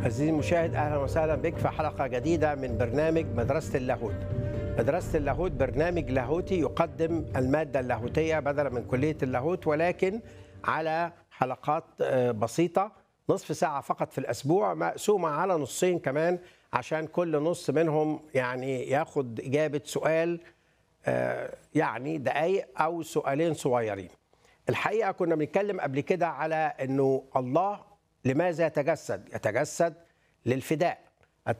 عزيزي المشاهد اهلا وسهلا بك في حلقه جديده من برنامج مدرسه اللاهوت. مدرسه اللاهوت برنامج لاهوتي يقدم الماده اللاهوتيه بدلا من كليه اللاهوت ولكن على حلقات آه، بسيطه نصف ساعه فقط في الاسبوع مقسومه على نصين كمان عشان كل نص منهم يعني ياخد اجابه سؤال آه، يعني دقائق او سؤالين صغيرين. الحقيقه كنا بنتكلم قبل كده على انه الله لماذا يتجسد؟ يتجسد للفداء